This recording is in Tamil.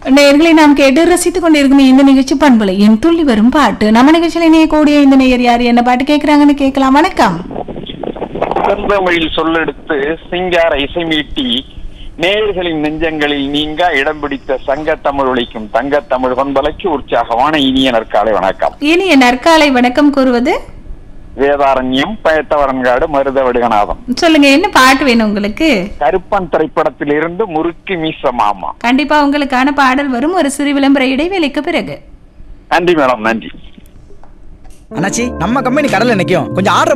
நேர்களை நாம் கேட்டு ரசித்துக் கொண்டிருக்கும் இந்த நிகழ்ச்சி பண்பலை என் துள்ளி வரும் பாட்டு நம்ம நிகழ்ச்சியில இணைய கூடிய இந்த நேயர் யார் என்ன பாட்டு கேக்குறாங்கன்னு கேட்கலாம் வணக்கம் செந்தமிழில் சொல்லெடுத்து சிங்கார இசைமீட்டி நேயர்களின் நெஞ்சங்களில் நீங்க இடம் பிடித்த சங்க தமிழ் ஒழிக்கும் தங்க தமிழ் பண்பலைக்கு உற்சாகமான இனிய நற்காலை வணக்கம் இனிய நற்காலை வணக்கம் கூறுவது வேதாரண்யம் பயத்தவரன்காடு மருத வடுகநாதம் சொல்லுங்க என்ன பாட்டு வேணும் உங்களுக்கு கருப்பன் திரைப்படத்திலிருந்து முறுக்கு மீச மாமா கண்டிப்பா உங்களுக்கான பாடல் வரும் ஒரு சிறு விளம்பர இடைவேளைக்கு பிறகு நன்றி மேடம் நன்றி அண்ணாச்சி நம்ம கம்பெனி கடல்ல நிக்கும் கொஞ்சம் ஆர்டர்